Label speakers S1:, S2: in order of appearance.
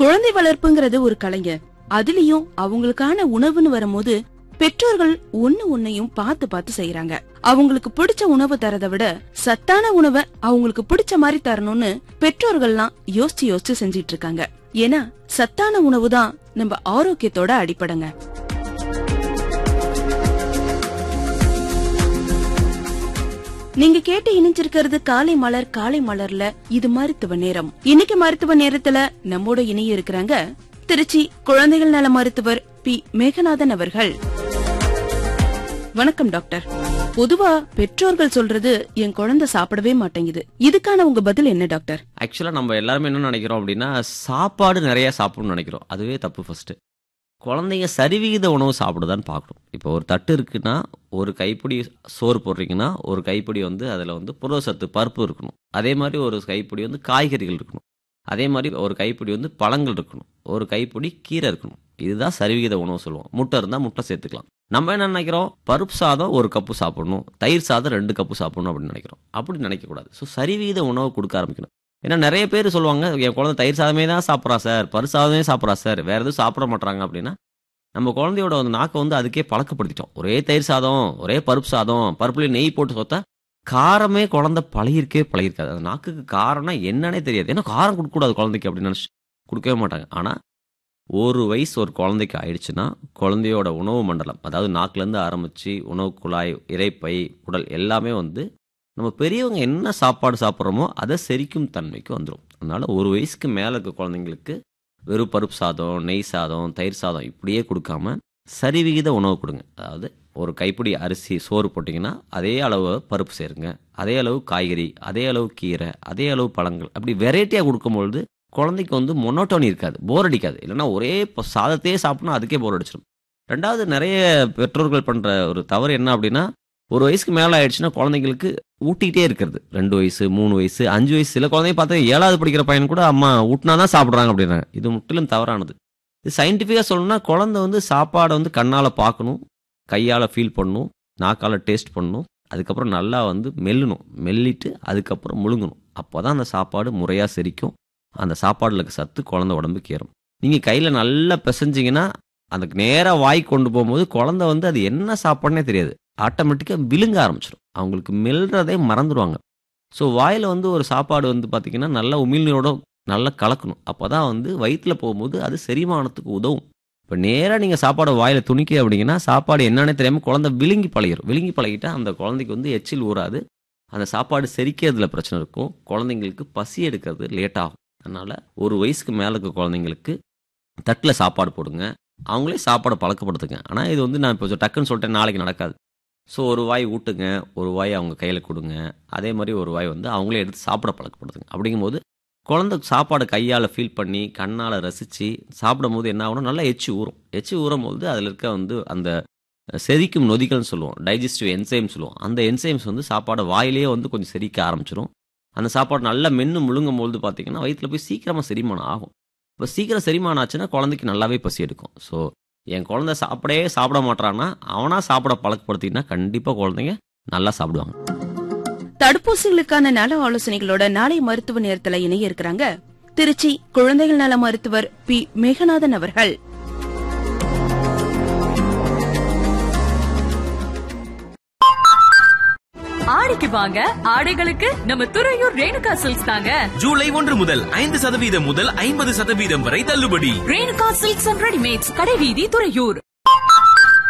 S1: குழந்தை வளர்ப்புங்கிறது ஒரு கலைங்க அதுலயும் அவங்களுக்கான உணவுன்னு வரும்போது பெற்றோர்கள் ஒண்ணு ஒன்னையும் பார்த்து பார்த்து செய்யறாங்க அவங்களுக்கு பிடிச்ச உணவு தரதை விட சத்தான உணவை அவங்களுக்கு பிடிச்ச மாதிரி தரணும்னு பெற்றோர்கள்லாம் யோசிச்சு யோசிச்சு செஞ்சிட்டு இருக்காங்க ஏன்னா சத்தான உணவு தான் நம்ம ஆரோக்கியத்தோட அடிப்படைங்க நீங்க கேட்டு இணைஞ்சிருக்கிறது காலை மலர் காலை மலர்ல இது மருத்துவ நேரம் இன்னைக்கு மருத்துவ நேரத்துல நம்மோட இணைய இருக்கிறாங்க திருச்சி குழந்தைகள் நல மருத்துவர் பி மேகநாதன் அவர்கள் வணக்கம் டாக்டர் பொதுவா பெற்றோர்கள் சொல்றது என் குழந்தை சாப்பிடவே மாட்டேங்குது இதுக்கான உங்க பதில் என்ன டாக்டர்
S2: ஆக்சுவலாக நம்ம எல்லாருமே என்ன நினைக்கிறோம் அப்படின்னா சாப்பாடு நிறைய சாப்பிடணும்னு நினைக்கிறோம் அதுவே தப்பு ஃபர்ஸ்ட் குழந்தைங்க சரிவிகித உணவு சாப்பிடுதான்னு பார்க்கணும் இப்போ ஒரு தட்டு இருக்குன்னா ஒரு கைப்பிடி சோறு போடுறீங்கன்னா ஒரு கைப்பிடி வந்து அதில் வந்து புரதசத்து பருப்பு இருக்கணும் அதே மாதிரி ஒரு கைப்பிடி வந்து காய்கறிகள் இருக்கணும் அதே மாதிரி ஒரு கைப்பிடி வந்து பழங்கள் இருக்கணும் ஒரு கைப்பிடி கீரை இருக்கணும் இதுதான் சரிவிகித உணவு சொல்லுவோம் முட்டை இருந்தால் முட்டை சேர்த்துக்கலாம் நம்ம என்ன நினைக்கிறோம் பருப்பு சாதம் ஒரு கப்பு சாப்பிடணும் தயிர் சாதம் ரெண்டு கப்பு சாப்பிடணும் அப்படின்னு நினைக்கிறோம் அப்படி நினைக்கக்கூடாது ஸோ சரிவிகித உணவு கொடுக்க ஆரம்பிக்கணும் ஏன்னா நிறைய பேர் சொல்லுவாங்க என் குழந்தை தயிர் சாதமே தான் சாப்பிட்றா சார் பரு சாதமே சாப்பிட்றா சார் வேற எதுவும் சாப்பிட மாட்டாங்க அப்படின்னா நம்ம குழந்தையோட வந்து நாக்கை வந்து அதுக்கே பழக்கப்படுத்திட்டோம் ஒரே தயிர் சாதம் ஒரே பருப்பு சாதம் பருப்புலேயே நெய் போட்டு சொத்தா காரமே குழந்தை பழகிருக்கே பழகிருக்காது அந்த நாக்குக்கு காரம்னா என்னன்னே தெரியாது ஏன்னா காரம் கொடுக்கக்கூடாது குழந்தைக்கு அப்படின்னு நினச்சி கொடுக்கவே மாட்டாங்க ஆனால் ஒரு வயசு ஒரு குழந்தைக்கு ஆயிடுச்சுன்னா குழந்தையோட உணவு மண்டலம் அதாவது நாக்குலேருந்து ஆரம்பித்து உணவு குழாய் இறைப்பை உடல் எல்லாமே வந்து நம்ம பெரியவங்க என்ன சாப்பாடு சாப்பிட்றோமோ அதை செரிக்கும் தன்மைக்கு வந்துடும் அதனால ஒரு வயசுக்கு மேலே இருக்க குழந்தைங்களுக்கு வெறும் பருப்பு சாதம் நெய் சாதம் தயிர் சாதம் இப்படியே கொடுக்காம சரிவிகித உணவு கொடுங்க அதாவது ஒரு கைப்பிடி அரிசி சோறு போட்டிங்கன்னா அதே அளவு பருப்பு சேருங்க அதே அளவு காய்கறி அதே அளவு கீரை அதே அளவு பழங்கள் அப்படி வெரைட்டியாக கொடுக்கும்பொழுது குழந்தைக்கு வந்து மொனோட்டோனி இருக்காது போர் அடிக்காது இல்லைன்னா ஒரே இப்போ சாதத்தையே சாப்பிட்னா அதுக்கே போர் அடிச்சிடும் ரெண்டாவது நிறைய பெற்றோர்கள் பண்ணுற ஒரு தவறு என்ன அப்படின்னா ஒரு வயசுக்கு மேலே ஆயிடுச்சுன்னா குழந்தைங்களுக்கு ஊட்டிக்கிட்டே இருக்கிறது ரெண்டு வயசு மூணு வயசு அஞ்சு வயசு சில குழந்தைய பார்த்தா ஏழாவது படிக்கிற பையன் கூட அம்மா ஊட்டினா தான் சாப்பிட்றாங்க அப்படின்னாங்க இது முற்றிலும் தவறானது இது சயின்டிஃபிக்காக சொல்லணும்னா குழந்தை வந்து சாப்பாடை வந்து கண்ணால் பார்க்கணும் கையால் ஃபீல் பண்ணணும் நாக்கால் டேஸ்ட் பண்ணணும் அதுக்கப்புறம் நல்லா வந்து மெல்லணும் மெல்லிட்டு அதுக்கப்புறம் முழுங்கணும் அப்போ தான் அந்த சாப்பாடு முறையாக செரிக்கும் அந்த சாப்பாடில் இருக்க சத்து குழந்தை உடம்புக்கு ஏறும் நீங்கள் கையில் நல்லா பிசைஞ்சிங்கன்னா அந்த நேராக வாய் கொண்டு போகும்போது குழந்தை வந்து அது என்ன சாப்பாடுனே தெரியாது ஆட்டோமேட்டிக்காக விழுங்க ஆரம்பிச்சிடும் அவங்களுக்கு மெல்றதே மறந்துடுவாங்க ஸோ வாயில் வந்து ஒரு சாப்பாடு வந்து பார்த்திங்கன்னா நல்லா உமிழ்நீரோட நல்லா கலக்கணும் அப்போ தான் வந்து வயிற்றில் போகும்போது அது செரிமானத்துக்கு உதவும் இப்போ நேராக நீங்கள் சாப்பாடை வாயில் துணிக்க அப்படிங்கன்னா சாப்பாடு என்னன்னே தெரியாமல் குழந்தை விழுங்கி பழகிடும் விழுங்கி பழகிட்டா அந்த குழந்தைக்கு வந்து எச்சில் ஊறாது அந்த சாப்பாடு செரிக்கிறதுல பிரச்சனை இருக்கும் குழந்தைங்களுக்கு பசி எடுக்கிறது லேட் ஆகும் அதனால் ஒரு வயசுக்கு மேலே இருக்க குழந்தைங்களுக்கு தட்டில் சாப்பாடு போடுங்க அவங்களே சாப்பாடை பழக்கப்படுத்துங்க ஆனால் இது வந்து நான் இப்போ டக்குன்னு சொல்லிட்டேன் நாளைக்கு நடக்காது ஸோ ஒரு வாய் ஊட்டுங்க ஒரு வாய் அவங்க கையில் கொடுங்க அதே மாதிரி ஒரு வாய் வந்து அவங்களே எடுத்து சாப்பிட பழக்கப்படுத்துங்க அப்படிங்கும்போது குழந்தை சாப்பாடு கையால் ஃபீல் பண்ணி கண்ணால் ரசித்து சாப்பிடும் போது என்ன ஆகணும் நல்லா எச்சி ஊறும் எச்சி ஊறும் போது அதில் இருக்க வந்து அந்த செரிக்கும் நொதிகள்னு சொல்லுவோம் டைஜஸ்டிவ் என்சைம் சொல்லுவோம் அந்த என்சைம்ஸ் வந்து சாப்பாடை வாயிலேயே வந்து கொஞ்சம் செரிக்க ஆரம்பிச்சிடும் அந்த சாப்பாடு நல்லா மென்று முழுங்கும் போது பார்த்தீங்கன்னா வயிற்றில் போய் சீக்கிரமாக செரிமானம் ஆகும் இப்போ சீக்கிரம் செரிமானம் ஆச்சுன்னா குழந்தைக்கு நல்லாவே பசி எடுக்கும் ஸோ என் குழந்தை சாப்பிடவே சாப்பிட மாட்டான்னா அவனா சாப்பிட பழக்கப்படுத்தினா கண்டிப்பாக குழந்தைங்க நல்லா சாப்பிடுவாங்க
S1: தடுப்பூசிகளுக்கான நல ஆலோசனைகளோட நாளை மருத்துவ நேரத்துல இணைய இருக்கிறாங்க திருச்சி குழந்தைகள் நல மருத்துவர் பி மேகநாதன் அவர்கள்
S3: ஆடிக்கு வாங்க ஆடைகளுக்கு நம்ம துறையூர் ரேணுகா சில்க்ஸ் தாங்க
S4: ஜூலை ஒன்று முதல் ஐந்து சதவீதம் முதல் ஐம்பது சதவீதம் வரை தள்ளுபடி
S3: ரேணுகா சில்க்ஸ் அண்ட் ரெடிமேட்ஸ் கடைவீதி துறையூர்